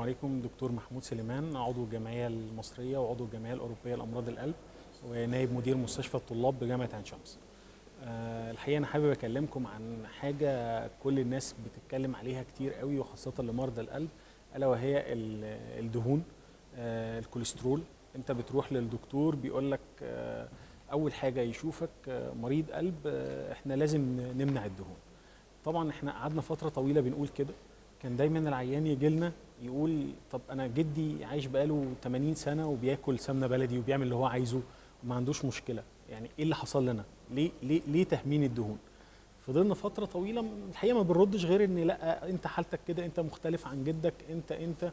عليكم دكتور محمود سليمان عضو الجمعيه المصريه وعضو الجمعيه الاوروبيه لامراض القلب ونائب مدير مستشفى الطلاب بجامعه عين شمس. أه الحقيقه انا حابب اكلمكم عن حاجه كل الناس بتتكلم عليها كتير قوي وخاصه لمرضى القلب الا وهي الدهون أه الكوليسترول انت بتروح للدكتور بيقول لك أه اول حاجه يشوفك مريض قلب احنا لازم نمنع الدهون. طبعا احنا قعدنا فتره طويله بنقول كده كان دايما العيان يجي لنا يقول طب انا جدي عايش بقاله 80 سنه وبياكل سمنه بلدي وبيعمل اللي هو عايزه وما عندوش مشكله يعني ايه اللي حصل لنا ليه ليه ليه تهمين الدهون فضلنا فتره طويله الحقيقه ما بنردش غير ان لا انت حالتك كده انت مختلف عن جدك انت انت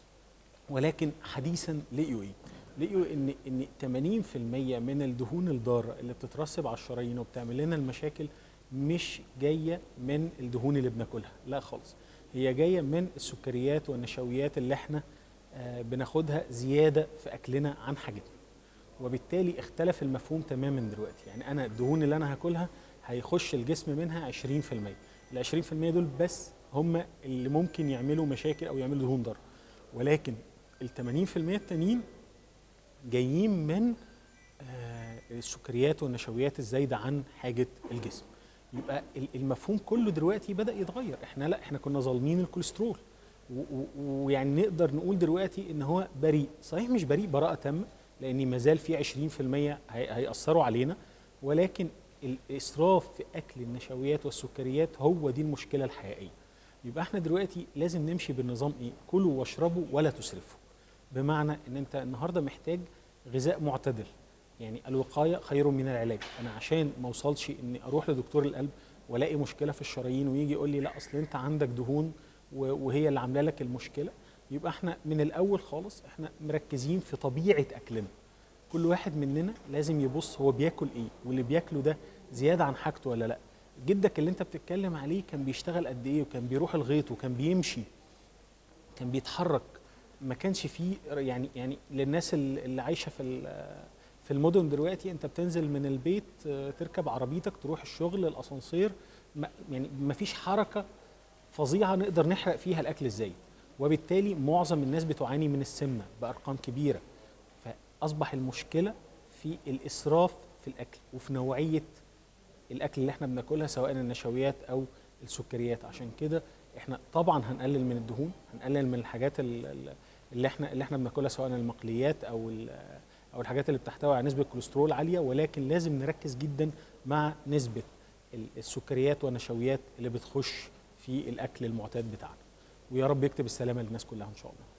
ولكن حديثا لقيوا ايه لقيوا ان ان 80% من الدهون الضاره اللي بتترسب على الشرايين وبتعمل لنا المشاكل مش جايه من الدهون اللي بناكلها لا خالص هي جايه من السكريات والنشويات اللي احنا آه بناخدها زياده في اكلنا عن حاجتنا وبالتالي اختلف المفهوم تماما دلوقتي يعني انا الدهون اللي انا هاكلها هيخش الجسم منها 20% ال 20% دول بس هم اللي ممكن يعملوا مشاكل او يعملوا دهون ضاره ولكن ال 80% التانيين جايين من آه السكريات والنشويات الزايده عن حاجه الجسم يبقى المفهوم كله دلوقتي بدا يتغير احنا لا احنا كنا ظالمين الكوليسترول ويعني نقدر نقول دلوقتي ان هو بريء صحيح مش بريء براءه تامه لان ما زال في 20% هيأثروا علينا ولكن الاسراف في اكل النشويات والسكريات هو دي المشكله الحقيقيه يبقى احنا دلوقتي لازم نمشي بالنظام ايه كلوا واشربوا ولا تسرفوا بمعنى ان انت النهارده محتاج غذاء معتدل يعني الوقايه خير من العلاج انا عشان ما اوصلش اني اروح لدكتور القلب والاقي مشكله في الشرايين ويجي يقول لي لا اصل انت عندك دهون وهي اللي عامله لك المشكله يبقى احنا من الاول خالص احنا مركزين في طبيعه اكلنا كل واحد مننا لازم يبص هو بياكل ايه واللي بياكله ده زياده عن حاجته ولا لا جدك اللي انت بتتكلم عليه كان بيشتغل قد ايه وكان بيروح الغيط وكان بيمشي كان بيتحرك ما كانش فيه يعني يعني للناس اللي عايشه في في المدن دلوقتي انت بتنزل من البيت تركب عربيتك تروح الشغل الاسانسير يعني ما فيش حركه فظيعه نقدر نحرق فيها الاكل الزايد وبالتالي معظم الناس بتعاني من السمنه بارقام كبيره فاصبح المشكله في الاسراف في الاكل وفي نوعيه الاكل اللي احنا بناكلها سواء النشويات او السكريات عشان كده احنا طبعا هنقلل من الدهون هنقلل من الحاجات اللي احنا اللي احنا بناكلها سواء المقليات او او الحاجات اللي بتحتوي على نسبه كوليسترول عاليه ولكن لازم نركز جدا مع نسبه السكريات والنشويات اللي بتخش في الاكل المعتاد بتاعنا ويا رب يكتب السلامه للناس كلها ان شاء الله